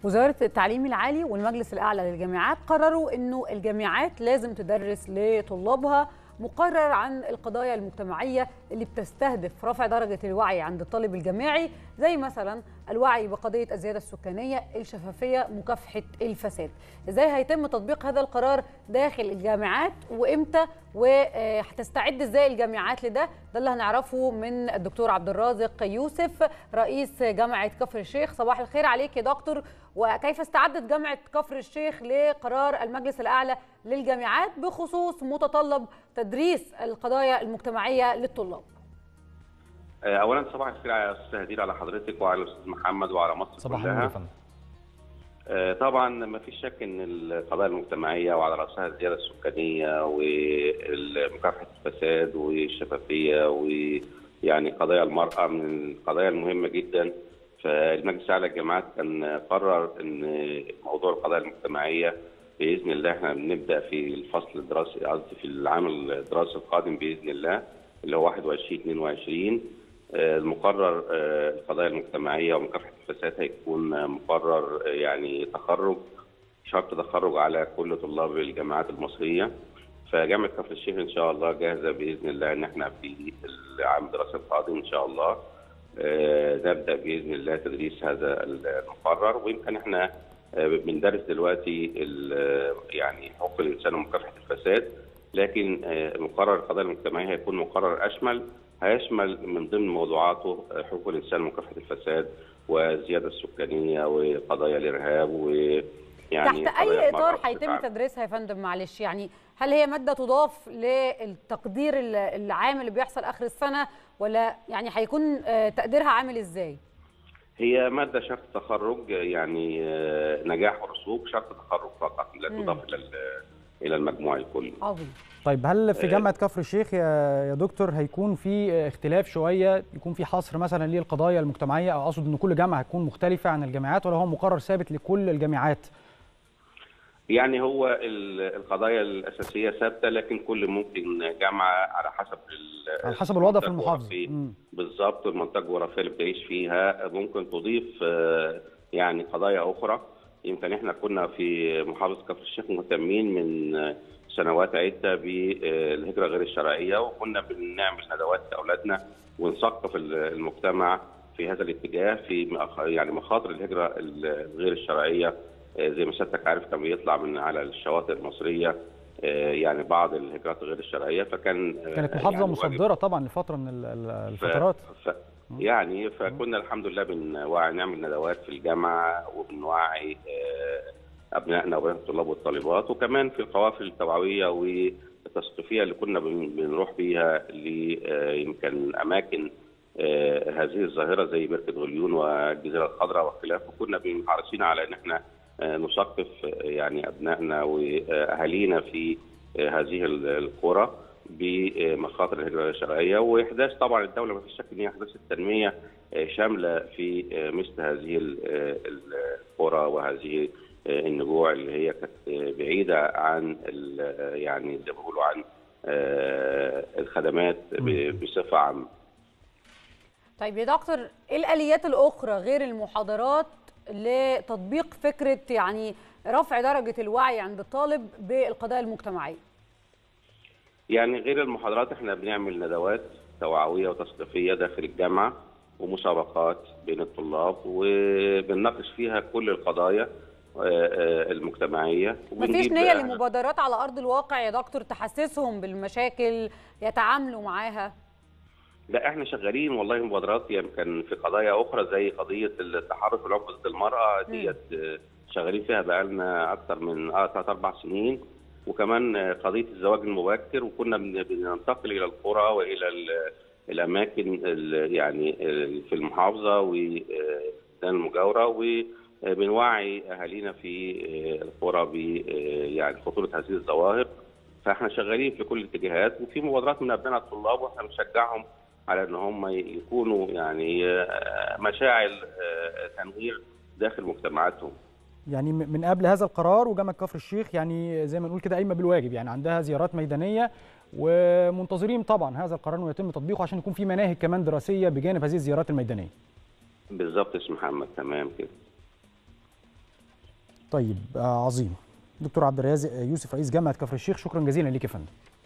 وزارة التعليم العالي والمجلس الأعلى للجامعات قرروا أنه الجامعات لازم تدرس لطلابها مقرر عن القضايا المجتمعية اللي بتستهدف رفع درجة الوعي عند الطالب الجامعي زي مثلا الوعي بقضية الزيادة السكانية الشفافية مكافحة الفساد ازاي هيتم تطبيق هذا القرار داخل الجامعات وامتى وهتستعد ازاي الجامعات لده ده اللي هنعرفه من الدكتور عبد الرازق يوسف رئيس جامعة كفر الشيخ صباح الخير عليك يا دكتور وكيف استعدت جامعة كفر الشيخ لقرار المجلس الأعلى للجامعات بخصوص متطلب تدريس القضايا المجتمعية للطلاب اولا صباح الخير يا استاذ هدير على حضرتك وعلى الاستاذ محمد وعلى مصر صباح كلها النور يا فندم طبعا ما فيش شك ان القضايا المجتمعيه وعلى راسها الزياده السكانيه ومكافحه الفساد والشفافيه ويعني قضايا المراه من القضايا المهمه جدا فالمجلس الاعلى للجامعات كان قرر ان موضوع القضايا المجتمعيه باذن الله احنا بنبدا في الفصل الدراسي قصدي في العام الدراسي القادم باذن الله اللي هو 21 22 المقرر القضايا المجتمعيه ومكافحه الفساد هيكون مقرر يعني تخرج شرط تخرج على كل طلاب الجامعات المصريه فجامعه كفر الشيخ ان شاء الله جاهزه باذن الله ان احنا في العام الدراسي القادم ان شاء الله نبدا باذن الله تدريس هذا المقرر ويمكن احنا بندرس دلوقتي يعني حقوق الانسان ومكافحه الفساد لكن مقرر القضايا المجتمعيه هيكون مقرر اشمل هيشمل من ضمن موضوعاته حقوق الانسان ومكافحه الفساد والزياده السكانيه وقضايا الارهاب ويعني تحت اي اطار هيتم تدريسها يا فندم معلش يعني هل هي ماده تضاف للتقدير العام اللي بيحصل اخر السنه ولا يعني هيكون تقديرها عامل ازاي؟ هي ماده شرط تخرج يعني نجاح ورسوب شرط تخرج فقط لا تضاف الى الى المجموع الكلي. عظيم. طيب هل في جامعه كفر الشيخ يا يا دكتور هيكون في اختلاف شويه يكون في حصر مثلا للقضايا المجتمعيه او اقصد ان كل جامعه هتكون مختلفه عن الجامعات ولا هو مقرر ثابت لكل الجامعات؟ يعني هو القضايا الاساسيه ثابته لكن كل ممكن جامعه على حسب على حسب الوضع في المحافظه بالظبط المنطقه الجغرافيه اللي بتعيش فيها ممكن تضيف يعني قضايا اخرى يمكن احنا كنا في محافظه كفر الشيخ مهتمين من سنوات عده بالهجره غير الشرعيه وكنا بنعمل ندوات لاولادنا ونثقف المجتمع في هذا الاتجاه في يعني مخاطر الهجره الغير الشرعيه زي ما سيادتك عارف كان بيطلع من على الشواطئ المصريه يعني بعض الهجرات غير الشرعيه فكان كانت محافظه يعني مصدره طبعا لفتره من الفترات ف... ف... يعني فكنا الحمد لله بنوعي نعمل ندوات في الجامعه وبنوعي ابنائنا وبنات الطلاب والطالبات وكمان في القوافل التوعويه والتثقيفيه اللي كنا بنروح بيها يمكن اماكن هذه الظاهره زي بركه غليون والجزيره الخضراء وخلافه كنا حريصين على ان احنا نثقف يعني ابنائنا واهالينا في هذه القرى بمخاطر الهجره الشرعيه واحداث طبعا الدوله ما فيش شك ان هي احداث التنميه شامله في مثل هذه القرى وهذه النجوع اللي هي كانت بعيده عن يعني زي ما بيقولوا عن الخدمات بصفه عامه. طيب يا دكتور ايه الاليات الاخرى غير المحاضرات لتطبيق فكره يعني رفع درجه الوعي عند الطالب بالقضايا المجتمعيه؟ يعني غير المحاضرات احنا بنعمل ندوات توعويه وتثقيفيه داخل الجامعه ومسابقات بين الطلاب وبنناقش فيها كل القضايا المجتمعيه مفيش نيه لمبادرات على ارض الواقع يا دكتور تحسسهم بالمشاكل يتعاملوا معاها لا احنا شغالين والله مبادرات يمكن في قضايا اخرى زي قضيه التحرش والعنف ضد المراه ديت شغالين فيها بقالنا اكثر من ثلاث اربع سنين وكمان قضيه الزواج المبكر وكنا بننتقل الى القرى والى الاماكن يعني في المحافظه والبلدان المجاوره وبنوعي اهالينا في القرى ب يعني خطوره هذه الظواهر فاحنا شغالين في كل الاتجاهات وفي مبادرات من ابناء الطلاب واحنا بنشجعهم على ان هم يكونوا يعني مشاعل تنوير داخل مجتمعاتهم يعني من قبل هذا القرار وجامعه كفر الشيخ يعني زي ما نقول كده قايمه بالواجب يعني عندها زيارات ميدانيه ومنتظرين طبعا هذا القرار انه يتم تطبيقه عشان يكون في مناهج كمان دراسيه بجانب هذه الزيارات الميدانيه. بالظبط اسم محمد تمام كده. طيب آه عظيم دكتور عبد الرازق يوسف رئيس جامعه كفر الشيخ شكرا جزيلا ليك يا فندم